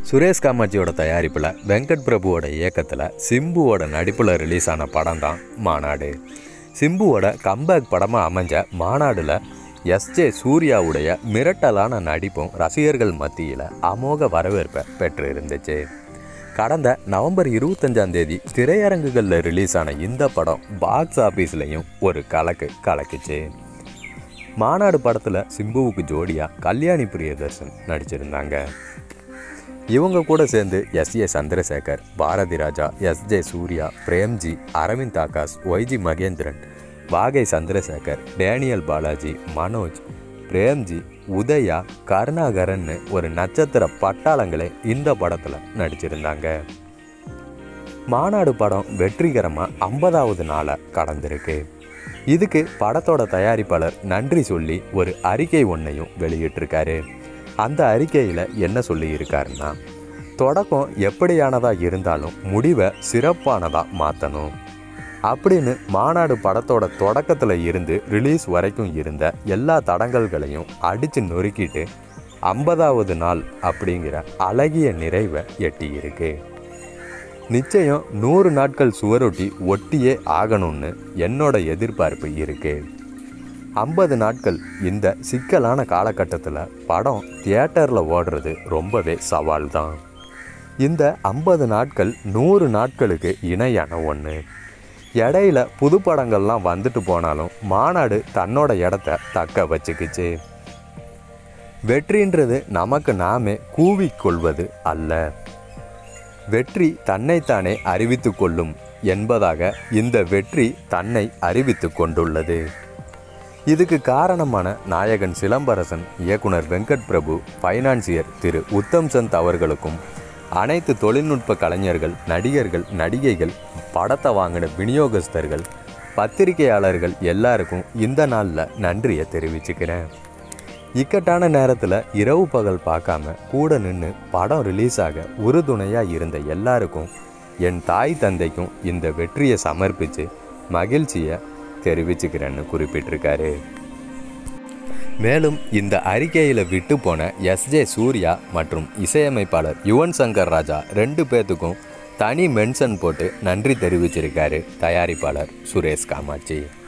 சுரேஷ் காமாட்சியோட தயாரிப்பில் வெங்கட் பிரபுவோட இயக்கத்தில் சிம்புவோட நடிப்பில் ரிலீஸ் ஆன படம் தான் மாநாடு சிம்புவோட கம்பேக் படமாக அமைஞ்ச மாநாடுல எஸ்ஜே சூர்யாவுடைய மிரட்டலான நடிப்பும் ரசிகர்கள் மத்தியில் அமோக வரவேற்பை பெற்று இருந்துச்சு கடந்த நவம்பர் இருபத்தஞ்சாம் தேதி திரையரங்குகளில் ரிலீஸ் ஆன இந்த படம் பாக்ஸ் ஆஃபீஸ்லையும் ஒரு கலக்கு கலக்குச்சு மாநாடு படத்தில் சிம்புவுக்கு ஜோடியாக கல்யாணி பிரியதர்ஷன் நடிச்சிருந்தாங்க இவங்க கூட சேர்ந்து S A Chandrasekhar Bharathi Raja S J Suriya Premji Aravind Akash Y G Mahendran Vagai Chandrasekhar Daniel Balaji Manoj Premji Udhaya கருணாகரன்னு ஒரு நட்சத்திர பட்டாளங்களே இந்த படத்தில் நடிச்சிருந்தாங்க மாநாடு படம் வெற்றிகரமாக ஐம்பதாவது நாளை கடந்திருக்கு இதுக்கு படத்தோட தயாரிப்பாளர் நன்றி சொல்லி ஒரு அறிக்கை ஒன்றையும் வெளியிட்டிருக்காரு அந்த அறிக்கையில் என்ன சொல்லியிருக்காருன்னா தொடக்கம் எப்படியானதாக இருந்தாலும் முடிவை சிறப்பானதாக மாற்றணும் அப்படின்னு மாநாடு படத்தோட தொடக்கத்தில் இருந்து ரிலீஸ் வரைக்கும் இருந்த எல்லா தடங்கல்களையும் அடித்து நொறுக்கிட்டு ஐம்பதாவது நாள் அப்படிங்கிற அழகிய நிறைவை எட்டியிருக்கு நிச்சயம் நூறு நாட்கள் சுவரொட்டி ஒட்டியே ஆகணும்னு என்னோட எதிர்பார்ப்பு இருக்கு ஐம்பது நாட்கள் இந்த சிக்கலான காலகட்டத்தில் படம் தியேட்டரில் ஓடுறது ரொம்பவே சவால் தான் இந்த ஐம்பது நாட்கள் நூறு நாட்களுக்கு இணையான ஒன்று இடையில புது படங்கள்லாம் வந்துட்டு போனாலும் மாநாடு தன்னோட இடத்த தக்க வச்சுக்கிச்சு வெற்றின்றது நமக்கு நாமே கூவிக்கொள்வது அல்ல வெற்றி தன்னைத்தானே அறிவித்து கொள்ளும் என்பதாக இந்த வெற்றி தன்னை அறிவித்து கொண்டுள்ளது இதுக்கு காரணமான நாயகன் சிலம்பரசன் இயக்குனர் வெங்கட் பிரபு ஃபைனான்சியர் திரு உத்தம் சந்த் அவர்களுக்கும் அனைத்து தொழில்நுட்ப கலைஞர்கள் நடிகர்கள் நடிகைகள் படத்தை வாங்கின விநியோகஸ்தர்கள் பத்திரிகையாளர்கள் எல்லாருக்கும் இந்த நாளில் நன்றியை தெரிவிச்சுக்கிறேன் இக்கட்டான நேரத்தில் இரவு பகல் பார்க்காம கூட நின்று படம் ரிலீஸ் ஆக உறுதுணையாக இருந்த எல்லாருக்கும் என் தாய் தந்தைக்கும் இந்த வெற்றியை சமர்ப்பித்து மகிழ்ச்சியை தெரிவிச்சுக்கிறேன்னு குறிப்பிட்டிருக்காரு மேலும் இந்த அறிக்கையில் விட்டு போன எஸ்ஜே சூர்யா மற்றும் இசையமைப்பாளர் யுவன் சங்கர் ராஜா ரெண்டு பேர்த்துக்கும் தனி மென்ஷன் போட்டு நன்றி தெரிவிச்சிருக்காரு தயாரிப்பாளர் சுரேஷ் காமாட்சி